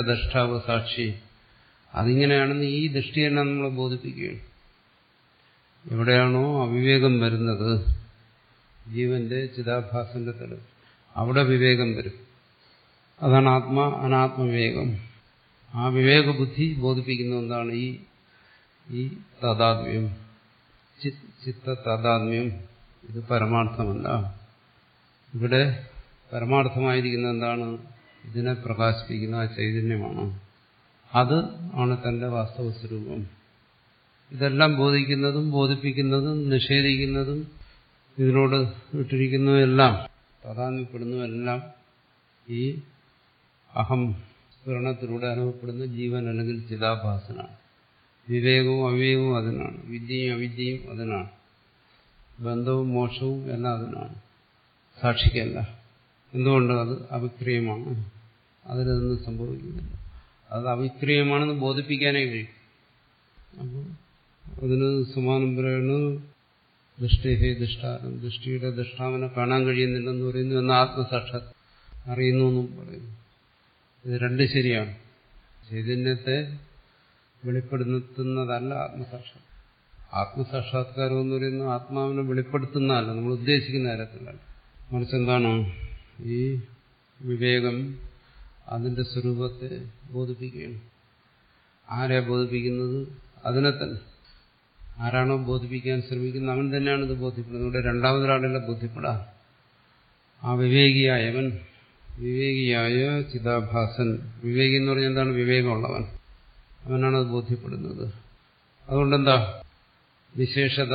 ദ്രഷ്ടാവ് സാക്ഷി അതിങ്ങനെയാണെന്ന് ഈ ദൃഷ്ടി തന്നെ നമ്മളെ ബോധിപ്പിക്കുകയാണ് എവിടെയാണോ അവിവേകം വരുന്നത് ജീവന്റെ ചിതാഭാസന്റെ തലം അവിടെ വിവേകം വരും അതാണ് ആത്മ അനാത്മവിവേകം ആ വിവേകബുദ്ധി ബോധിപ്പിക്കുന്ന എന്താണ് ഈ ഈ താതാത്മ്യം ചിത്ത താതാത്മ്യം ഇത് പരമാർത്ഥമല്ല ഇവിടെ പരമാർത്ഥമായിരിക്കുന്ന എന്താണ് ഇതിനെ പ്രകാശിപ്പിക്കുന്ന ആ ചൈതന്യമാണ് അത് ആണ് തന്റെ വാസ്തവ സ്വരൂപം ഇതെല്ലാം ബോധിക്കുന്നതും ബോധിപ്പിക്കുന്നതും നിഷേധിക്കുന്നതും ഇതിനോട് ഇട്ടിരിക്കുന്നതെല്ലാം താതാത്മ്യപ്പെടുന്നതെല്ലാം ഈ അഹം സ്ഫുരണത്തിലൂടെ അനുഭവപ്പെടുന്ന ജീവൻ അല്ലെങ്കിൽ ചിതാഭാസനാണ് വിവേകവും അവിവേകവും അതിനാണ് വിദ്യയും അവിദ്യയും അതിനാണ് ബന്ധവും മോക്ഷവും എല്ലാം അതിനാണ് സാക്ഷിക്കല്ല എന്തുകൊണ്ട് അത് അവിക്രിയമാണ് അതിലൊന്നും സംഭവിക്കുന്നില്ല അത് അവിക്രിയമാണെന്ന് ബോധിപ്പിക്കാനേ കഴിയും അപ്പോൾ അതിന് സമാനം പറയുന്നു ദൃഷ്ടിഹേ ദൃഷ്ടാരം ദൃഷ്ടിയുടെ ദൃഷ്ടാവിനെ കാണാൻ കഴിയുന്നില്ലെന്ന് പറയുന്നു എന്ന് ആത്മസാക്ഷാത് അറിയുന്നു എന്നും പറയുന്നു ഇത് രണ്ട് ശരിയാണ് ചൈതന്യത്തെ വെളിപ്പെടുത്തുന്നതല്ല ആത്മസാക്ഷാത് ആത്മസാക്ഷാത്കാരം എന്ന് പറയുന്നത് ആത്മാവിനെ വെളിപ്പെടുത്തുന്നതല്ല നമ്മൾ ഉദ്ദേശിക്കുന്ന തരത്തിലല്ല മറിച്ച് എന്താണ് ഈ വിവേകം അതിന്റെ സ്വരൂപത്തെ ബോധിപ്പിക്കുകയാണ് ആരെ ബോധിപ്പിക്കുന്നത് അതിനെ തന്നെ ആരാണോ ബോധിപ്പിക്കാൻ ശ്രമിക്കുന്നത് അവൻ തന്നെയാണ് ഇത് ബോധ്യപ്പെടുന്നത് ഇവിടെ രണ്ടാമതൊരാളല്ല ബോധ്യപ്പെടാൻ ആ വിവേകിയായവൻ വിവേകിയായ ചിതാഭാസൻ വിവേകി എന്ന് പറഞ്ഞാൽ എന്താണ് വിവേകമുള്ളവൻ അവനാണ് അത് ബോധ്യപ്പെടുന്നത് അതുകൊണ്ടെന്താ വിശേഷത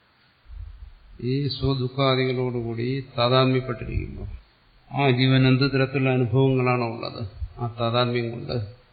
ഈ സ്വദുഃഖാദികളോടുകൂടി താതാത്മ്യപ്പെട്ടിരിക്കുമ്പോൾ ആ ജീവൻ എന്ത് തരത്തിലുള്ള അനുഭവങ്ങളാണോ ഉള്ളത് ആ താതാത്മ്യം കൊണ്ട്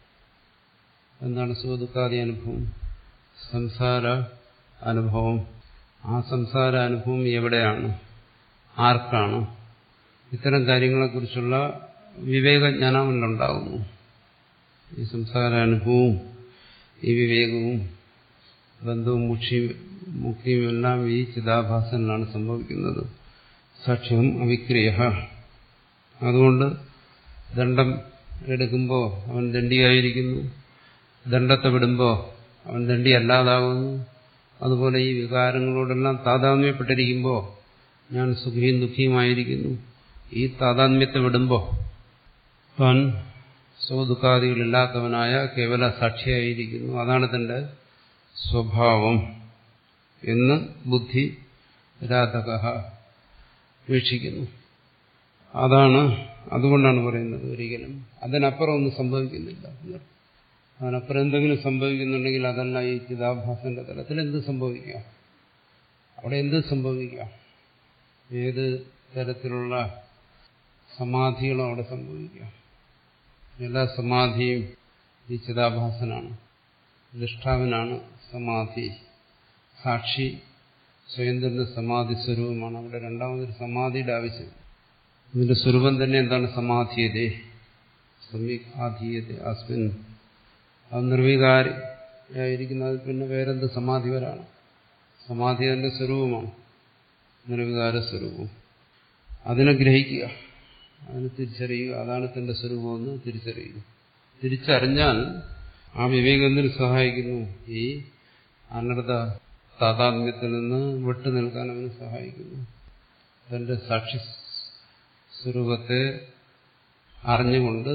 എന്താണ് സുഖദുഃഖാദി അനുഭവം സംസാര അനുഭവം ആ സംസാര അനുഭവം എവിടെയാണ് ആർക്കാണ് ഇത്തരം കാര്യങ്ങളെക്കുറിച്ചുള്ള വിവേകജ്ഞാനമുണ്ടാകുന്നു ഈ സംസാര അനുഭവവും ഈ വിവേകവും ബന്ധവും മുക്ഷിയും മുക്തിയും എല്ലാം ഈ ചിതാഭാസനിലാണ് സംഭവിക്കുന്നത് സാക്ഷ്യം അവിക്രിയ അതുകൊണ്ട് ദണ്ഡം എടുക്കുമ്പോൾ അവൻ ദണ്ഡിയായിരിക്കുന്നു ദണ്ഡത്തെ വിടുമ്പോൾ അവൻ ദണ്ഡി അല്ലാതാകുന്നു അതുപോലെ ഈ വികാരങ്ങളോടെല്ലാം താതാത്മ്യപ്പെട്ടിരിക്കുമ്പോൾ ഞാൻ സുഖിയും ദുഃഖിയുമായിരിക്കുന്നു ഈ താതാത്മ്യത്തെ വിടുമ്പോൾ താൻ സ്വദുഃഖാദികളില്ലാത്തവനായ കേവല സാക്ഷിയായിരിക്കുന്നു അതാണ് തന്റെ സ്വഭാവം എന്ന് ബുദ്ധി രാധക വീക്ഷിക്കുന്നു അതാണ് അതുകൊണ്ടാണ് പറയുന്നത് ഒരിക്കലും അതിനപ്പുറം ഒന്നും സംഭവിക്കുന്നില്ല അതിനപ്പുറം എന്തെങ്കിലും സംഭവിക്കുന്നുണ്ടെങ്കിൽ അതല്ല ഈ ചിതാഭാസന്റെ തലത്തിൽ എന്ത് സംഭവിക്കാം അവിടെ എന്ത് സംഭവിക്കാം ഏത് തരത്തിലുള്ള സമാധികളും അവിടെ സംഭവിക്കാം എല്ലാ സമാധിയും ഈ ചിതാഭാസനാണ് ദൃഷ്ടാവിനാണ് സമാധി സാക്ഷി സ്വയം തന്നെ സമാധി സ്വരൂപമാണ് അവിടെ രണ്ടാമതൊരു സമാധിയുടെ ആവശ്യം ഇതിന്റെ സ്വരൂപം തന്നെ എന്താണ് സമാധിയതേ സമീക് ആധീയത അസ്മിൻ അത് നിർവികാരിയായിരിക്കുന്നത് പിന്നെ വേറെന്ത് സമാധി വരാണ് സമാധി അതിന്റെ സ്വരൂപമാണ് നിർവികാര സ്വരൂപം അതിനെ ഗ്രഹിക്കുക അതിനെ തിരിച്ചറിയുക അതാണ് തന്റെ സ്വരൂപമെന്ന് തിരിച്ചറിയുക തിരിച്ചറിഞ്ഞാൽ ആ വിവേകത്തിന് സഹായിക്കുന്നു ഈ അനർഥ താതാത്മ്യത്തിൽ നിന്ന് വിട്ടു നിൽക്കാൻ അവന് സഹായിക്കുന്നു തന്റെ സാക്ഷി സ്വരൂപത്തെ അറിഞ്ഞുകൊണ്ട്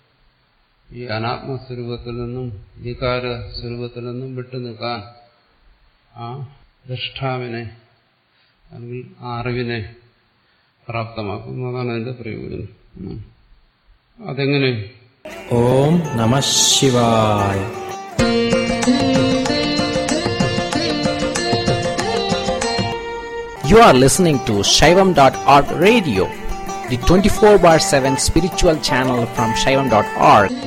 ഈ അനാത്മസ്വരൂപത്തിൽ നിന്നും വികാര സ്വരൂപത്തിൽ നിന്നും വിട്ടു നിൽക്കാൻ ആ ദൃഷ്ടാവിനെ അല്ലെങ്കിൽ ആ അറിവിനെ പ്രാപ്തമാക്കുന്നു അതാണ് അതിന്റെ പ്രയോജനം അതെങ്ങനെ ഓം നമ ശിവായ You are listening to Shaivam.org radio, the 24 bar 7 spiritual channel from Shaivam.org.